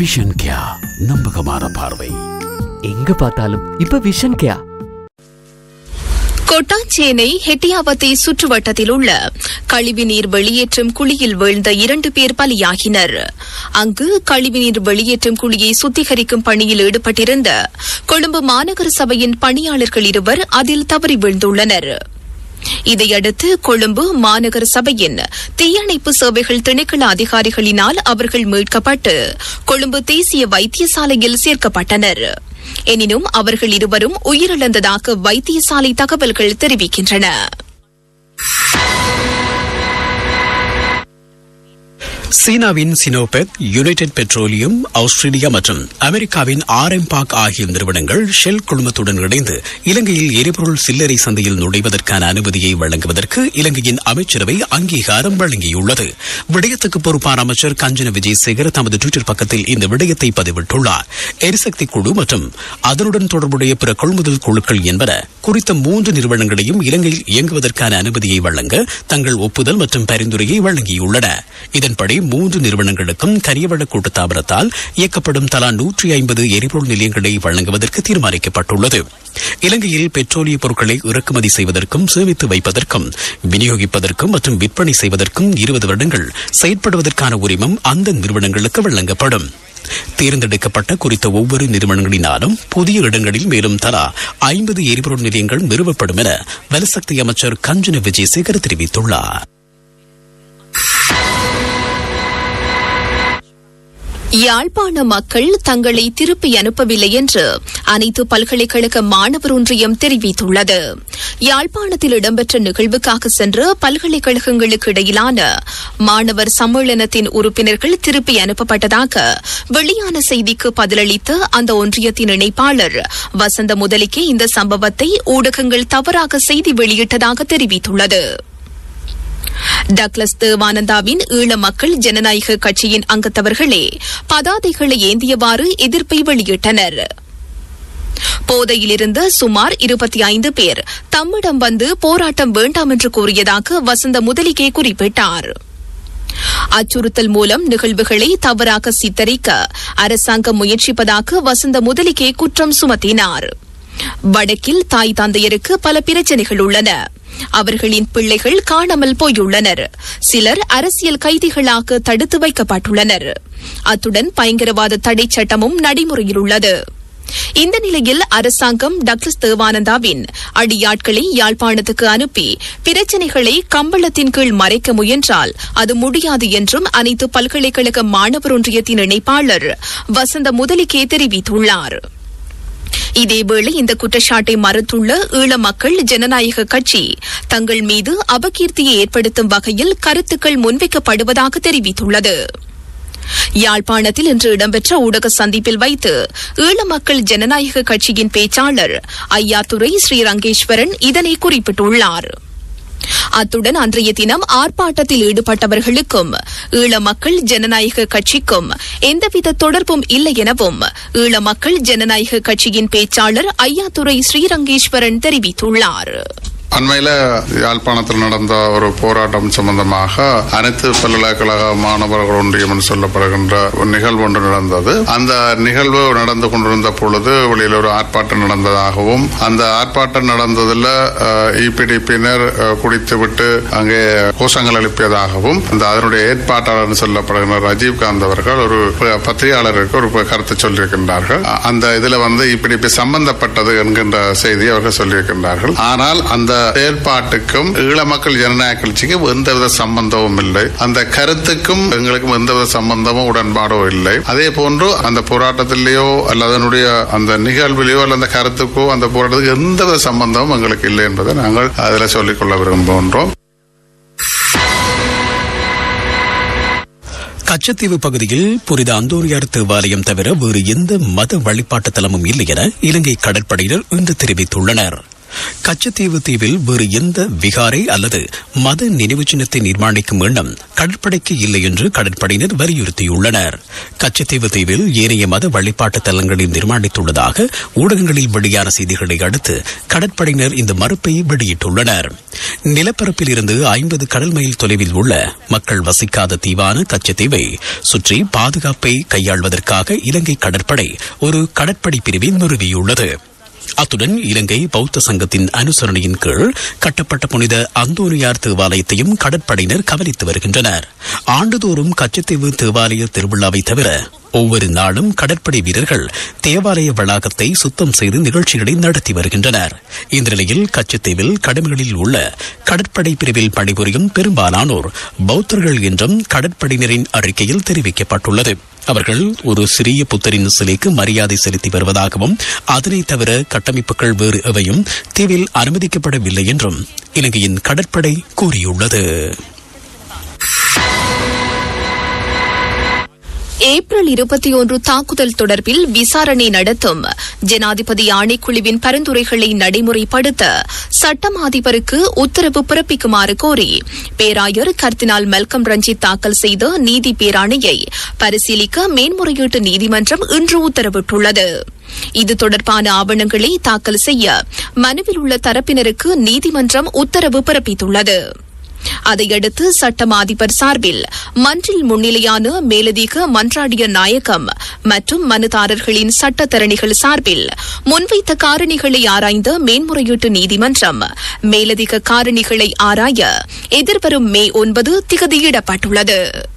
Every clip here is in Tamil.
விஷன் கியா நம்பகமான பார்வை எங்க பார்த்தாலும் இப்ப விஷன் கேயா கொட்டாஞ்சேனை ஹெட்டியாவத்தை சுற்றுவட்டத்தில் உள்ள கழிவுநீர் வெளியேற்றும் குழியில் வீழ்ந்த இரண்டு பேர் பலியாகினர் அங்கு கழிவுநீர் வெளியேற்றும் குழியை சுத்திகரிக்கும் பணியில் ஈடுபட்டிருந்த கொழும்பு மாநகர சபையின் பணியாளர்கள் இருவர் அதில் தவறி வீழ்ந்துள்ளனர் இதையடுத்து கொழும்பு மாநகர சபையின் தீயணைப்பு சேவைகள் திணைக்கள அதிகாரிகளினால் அவர்கள் மீட்கப்பட்டு கொழும்பு தேசிய வைத்தியசாலையில் சேர்க்கப்பட்டனர் எனினும் அவர்கள் இருவரும் உயிரிழந்ததாக வைத்தியசாலை தகவல்கள் தெரிவிக்கின்றன சீனாவின் சினோபெக் யுனைடெட் பெட்ரோலியம் ஆஸ்திரேலியா மற்றும் அமெரிக்காவின் ஆர்எம்பாக் ஆகிய நிறுவனங்கள் ஷெல் குழுமத்துடன் இணைந்து இலங்கையில் எரிபொருள் சில்லறை சந்தையில் நுழைவதற்கான அனுமதியை வழங்குவதற்கு இலங்கையின் அமைச்சரவை அங்கீகாரம் வழங்கியுள்ளது விடயத்துக்கு பொறுப்பான அமைச்சர் கஞ்சன விஜயசேகர் தமது டுவிட்டர் பக்கத்தில் இந்த விடயத்தை பதிவிட்டுள்ளார் எரிசக்தி குழு மற்றும் அதனுடன் தொடர்புடைய பிற கொள்முதல் குழுக்கள் என்பன குறித்த மூன்று நிறுவனங்களையும் இலங்கையில் இயங்குவதற்கான அனுமதியை வழங்க தங்கள் ஒப்புதல் மற்றும் பரிந்துரையை வழங்கியுள்ளன இதன்படி மூன்று நிறுவனங்களுக்கும் கரியவள கூட்டுத்தாபனத்தால் இயக்கப்படும் தலா நூற்றி ஐம்பது எரிபொருள் நிலையங்களை வழங்குவதற்கு தீர்மானிக்கப்பட்டுள்ளது இலங்கையில் பெட்ரோலிய பொருட்களை இறக்குமதி செய்வதற்கும் சேமித்து வைப்பதற்கும் விநியோகிப்பதற்கும் மற்றும் விற்பனை செய்வதற்கும் இருபது வருடங்கள் செயற்படுவதற்கான உரிமம் அந்த நிறுவனங்களுக்கு வழங்கப்படும் தேர்ந்தெடுக்கப்பட்ட குறித்த ஒவ்வொரு நிறுவனங்களினாலும் புதிய இடங்களில் மேலும் தலா ஐம்பது எரிபொருள் நிலையங்கள் நிறுவப்படும் என வலசக்தி அமைச்சர் கஞ்சன விஜயசேகர் தெரிவித்துள்ளார் யாழ்ப்பாண மக்கள் தங்களை திருப்பி அனுப்பவில்லை என்று அனைத்து பல்கலைக்கழக மாணவர் ஒன்றியம் தெரிவித்துள்ளது யாழ்ப்பாணத்தில் இடம்பெற்ற நிகழ்வுக்காக சென்ற பல்கலைக்கழகங்களுக்கு இடையிலான மாணவர் சம்மேளனத்தின் உறுப்பினர்கள் திருப்பி அனுப்பப்பட்டதாக வெளியான செய்திக்கு பதிலளித்த அந்த ஒன்றியத்தின் இணைப்பாளர் வசந்த முதலிக்கே இந்த சம்பவத்தை ஊடகங்கள் தவறாக செய்தி வெளியிட்டதாக தெரிவித்துள்ளது டக்ளஸ் தேவானந்தாவின் ஈழ மக்கள் ஜனநாயக கட்சியின் அங்கத்தவர்களே பதாதைகளை ஏந்தியவாறு எதிர்ப்பை வெளியிட்டனர் போதையிலிருந்த சுமார் இருபத்தி ஐந்து பேர் தம்மிடம் வந்து போராட்டம் வேண்டாம் என்று கூறியதாக வசந்த முதலிகே குறிப்பிட்டார் அச்சுறுத்தல் மூலம் நிகழ்வுகளை தவறாக சித்தரிக்க அரசாங்கம் முயற்சிப்பதாக வசந்த முதலிகே குற்றம் சுமத்தினார் வடக்கில் தாய் தந்தையருக்கு பல பிரச்சனைகள் உள்ளன அவர்களின் பிள்ளைகள் காணாமல் போயுள்ளனர் சிலர் அரசியல் கைதிகளாக தடுத்து வைக்கப்பட்டுள்ளனர் அத்துடன் பயங்கரவாத தடை சட்டமும் நடைமுறையில் உள்ளது இந்த நிலையில் அரசாங்கம் டக்ளஸ் தேவானந்தாவின் அடியாட்களை யாழ்ப்பாணத்துக்கு அனுப்பி பிரச்சினைகளை கம்பளத்தின் கீழ் மறைக்க முயன்றால் அது முடியாது என்றும் அனைத்து பல்கலைக்கழக மாணவர் ஒன்றியத்தின் இணைப்பாளர் வசந்த முதலிக்கே தெரிவித்துள்ளார் இதேவேளை இந்த குற்றச்சாட்டை மறுத்துள்ள ஈழ மக்கள் ஜனநாயக கட்சி தங்கள் மீது அபகீர்த்தியை ஏற்படுத்தும் வகையில் கருத்துக்கள் முன்வைக்கப்படுவதாக தெரிவித்துள்ளது யாழ்ப்பாணத்தில் இன்று இடம்பெற்ற ஊடக சந்திப்பில் வைத்து ஈழ மக்கள் ஜனநாயக கட்சியின் பேச்சாளர் ஐயாத்துரை ஸ்ரீரங்கேஸ்வரன் இதனை குறிப்பிட்டுள்ளார் அத்துடன் அன்றைய தினம் ஆர்ப்பாட்டத்தில் ஈடுபட்டவர்களுக்கும் ஈழ மக்கள் ஜனநாயக கட்சிக்கும் எந்தவித தொடர்பும் இல்லை எனவும் ஈழ மக்கள் ஜனநாயக கட்சியின் பேச்சாளர் ஐயாத்துரை ஸ்ரீரங்கேஸ்வரன் தெரிவித்துள்ளார் அண்மையில யாழ்ப்பாணத்தில் நடந்த ஒரு போராட்டம் சம்பந்தமாக அனைத்து பல்கலைக்கழக மாணவர்கள் ஒன்றியம் என்று சொல்லப்படுகின்ற ஒரு நிகழ்வு ஒன்று நடந்தது அந்த நிகழ்வு நடந்து கொண்டிருந்த பொழுது வெளியில் ஒரு ஆர்ப்பாட்டம் நடந்ததாகவும் அந்த ஆர்ப்பாட்டம் நடந்ததில் இபிடிப்பினர் குடித்துவிட்டு அங்கே கோஷங்கள் எழுப்பியதாகவும் அந்த அதனுடைய ஏற்பாட்டாளர் சொல்லப்படுகின்ற ரஜீவ்காந்த் அவர்கள் ஒரு பத்திரிகையாளருக்கு ஒரு கருத்து சொல்லியிருக்கின்றார்கள் அந்த இதுல வந்து இபிடிபி சம்பந்தப்பட்டது என்கின்ற செய்தி அவர்கள் சொல்லியிருக்கின்றார்கள் ஆனால் அந்த செயற்பாட்டுக்கும் ஈழ மக்கள் ஜனநாயக கட்சிக்கும் எந்தவித சம்பந்தமும் இல்லை அந்த கருத்துக்கும் எங்களுக்கும் எந்தவித சம்பந்தமும் உடன்பாடோ இல்லை அதே போன்று அந்த போராட்டத்திலேயோ அல்லது அதனுடைய அந்த நிகழ்விலேயோ அல்ல அந்த கருத்துக்கோ அந்த போராட்டத்துக்கு எந்தவித சம்பந்தமும் எங்களுக்கு இல்லை என்பதை நாங்கள் அதில் சொல்லிக்கொள்ள விரும்புகின்றோம் கச்சத்தீவு பகுதியில் புனித அந்தோனியார் தேவாலயம் தவிர வேறு எந்த மத வழிபாட்டு தலமும் இல்லை என இலங்கை கடற்படையினர் இன்று தெரிவித்துள்ளனர் கச்சத்தீவு தீவில் வேறு எந்த விகாரை அல்லது மத நினைவு சின்னத்தை நிர்மாணிக்கும் எண்ணம் கடற்படைக்கு இல்லை என்று கடற்படையினர் வலியுறுத்தியுள்ளனர் கச்சத்தீவு தீவில் ஏனைய மத வழிபாட்டு தலங்களை நிர்மாணித்துள்ளதாக ஊடகங்களில் வெளியான செய்திகளை அடுத்து கடற்படையினர் இந்த மறுப்பை வெளியிட்டுள்ளனர் நிலப்பரப்பில் இருந்து ஐம்பது கடல் மைல் தொலைவில் உள்ள மக்கள் வசிக்காத தீவான கச்சத்தீவை சுற்றி பாதுகாப்பை கையாள்வதற்காக இலங்கை கடற்படை ஒரு கடற்படை பிரிவை நிறுவியுள்ளது அத்துடன் இலங்கை பௌத்த சங்கத்தின் அனுசரணையின் கீழ் கட்டப்பட்ட புனித அந்தோனியார் தேவாலயத்தையும் கடற்படையினர் கவனித்து வருகின்றனர் ஆண்டுதோறும் கச்சத்தீவு தேவாலய திருவிழாவை தவிர ஒவ்வொரு நாளும் கடற்படை வீரர்கள் தேவாலய வளாகத்தை சுத்தம் செய்து நிகழ்ச்சிகளை நடத்தி வருகின்றனர் இந்த நிலையில் கச்சத்தீவில் கடமைகளில் உள்ள கடற்படை பிரிவில் பணிபுரியும் பெரும்பாலானோர் பௌத்தர்கள் என்றும் கடற்படையினரின் அறிக்கையில் தெரிவிக்கப்பட்டுள்ளது அவர்கள் ஒரு சிறிய புத்தரின் சிலைக்கு மரியாதை செலுத்தி வருவதாகவும் அதனை தவிர கட்டமைப்புகள் வேறு எவையும் தீவில் அனுமதிக்கப்படவில்லை என்றும் இலங்கையின் கடற்படை கூறியுள்ளது ஏப்ரல் இருபத்தி ஒன்று தாக்குதல் தொடர்பில் விசாரணை நடத்தும் ஜனாதிபதி ஆணைக்குழுவின் பரிந்துரைகளை நடைமுறைப்படுத்த சட்டம் அதிபருக்கு உத்தரவு பிறப்பிக்குமாறு கோரி பேராயர் கர்தினால் மெல்கம் ரஞ்சித் தாக்கல் செய்த நீதி பேராணையை பரிசீலிக்க மேன்முறையீட்டு நீதிமன்றம் இன்று உத்தரவிட்டுள்ளது இது தொடர்பான ஆவணங்களை தாக்கல் செய்ய மனுவில் உள்ள தரப்பினருக்கு நீதிமன்றம் உத்தரவு பிறப்பித்துள்ளது அதையடுத்து சட்டம் அதிபர் சார்பில் மன்றில் முன்னிலையான மேலதிக மன்றாடிய நாயகம் மற்றும் மனுதாரர்களின் சட்டத்தரணிகள் சார்பில் முன்வைத்த காரணிகளை ஆராய்ந்த மேன்முறையீட்டு நீதிமன்றம் மேலதிக காரணிகளை ஆராய எதிர்வரும் மே ஒன்பது திகதியிடப்பட்டுள்ளது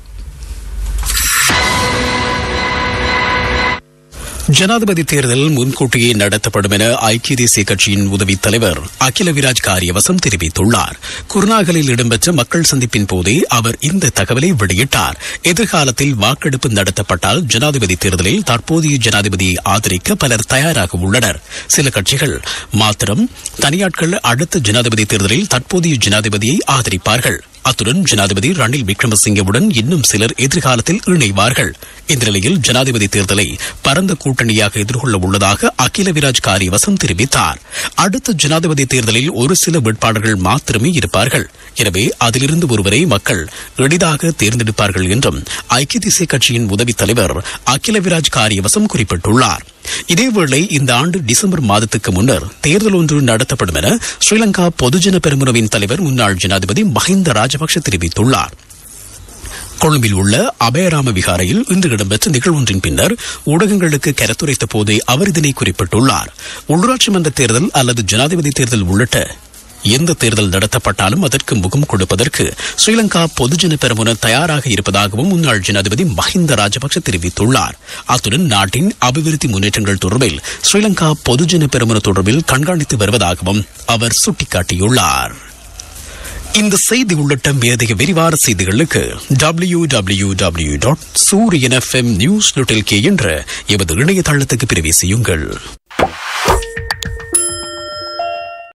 ஜனாதிபதி தேர்தல் முன்கூட்டியே நடத்தப்படும் என ஐக்கிய தேசிய கட்சியின் உதவித் தலைவர் அகில விராஜ் காரியவசம் தெரிவித்துள்ளார் குருநாகலில் இடம்பெற்ற மக்கள் சந்திப்பின் போதே அவர் இந்த தகவலை வெளியிட்டார் எதிர்காலத்தில் வாக்கெடுப்பு நடத்தப்பட்டால் ஜனாதிபதி தேர்தலில் தற்போதைய ஜனாதிபதியை ஆதரிக்க பலர் தயாராக உள்ளனர் சில கட்சிகள் மாத்திரம் தனியாட்கள் அடுத்த ஜனாதிபதி தேர்தலில் தற்போதைய ஜனாதிபதியை ஆதரிப்பார்கள் அத்துடன் ஜனாதிபதி ரணில் விக்ரமசிங்கவுடன் இன்னும் சிலர் எதிர்காலத்தில் இணைவார்கள் இந்த நிலையில் ஜனாதிபதி தேர்தலை பரந்த கூட்டணியாக எதிர்கொள்ள உள்ளதாக அகில விராஜ் காரியவசம் தெரிவித்தார் அடுத்த ஜனாதிபதி தேர்தலில் ஒரு சில வேட்பாளர்கள் மாத்திரமே இருப்பார்கள் எனவே அதிலிருந்து ஒருவரை மக்கள் எளிதாக தேர்ந்தெடுப்பார்கள் என்றும் ஐக்கிய தேசிய கட்சியின் உதவித் தலைவர் அகில விராஜ் காரியவசம் குறிப்பிட்டுள்ளார் இதேவேளை இந்த ஆண்டு டிசம்பர் மாதத்துக்கு முன்னர் தேர்தல் ஒன்று நடத்தப்படும் என ஸ்ரீலங்கா பொதுஜன பெருமுனவின் தலைவர் முன்னாள் ஜனாதிபதி மஹிந்த ராஜபக்ஷ தெரிவித்துள்ளார் கொழும்பில் உள்ள அபயராம விகாரையில் இன்று இடம்பெற்ற நிகழ்வொன்றின் பின்னர் ஊடகங்களுக்கு கருத்துரைத்த போதே அவர் இதனை குறிப்பிட்டுள்ளார் உள்ளூராட்சி மன்ற தேர்தல் அல்லது ஜனாதிபதி தேர்தல் உள்ளிட்ட எந்த தேர்தல் நடத்தப்பட்டாலும் அதற்கு முகம் கொடுப்பதற்கு ஸ்ரீலங்கா பொதுஜன பெரமுன தயாராக இருப்பதாகவும் முன்னாள் ஜனாதிபதி மஹிந்த ராஜபக்ஷ தெரிவித்துள்ளார் அத்துடன் நாட்டின் அபிவிருத்தி முன்னேற்றங்கள் தொடர்பில் ஸ்ரீலங்கா பொதுஜன பெரமுன தொடர்பில் கண்காணித்து வருவதாகவும் அவர் சுட்டிக்காட்டியுள்ளார் இந்த செய்தி உள்ளிட்ட மேதைய விரிவான செய்திகளுக்கு W W W dot Suriyan FM news என்ற எமது இணையதளத்துக்கு பிரவேசியுங்கள்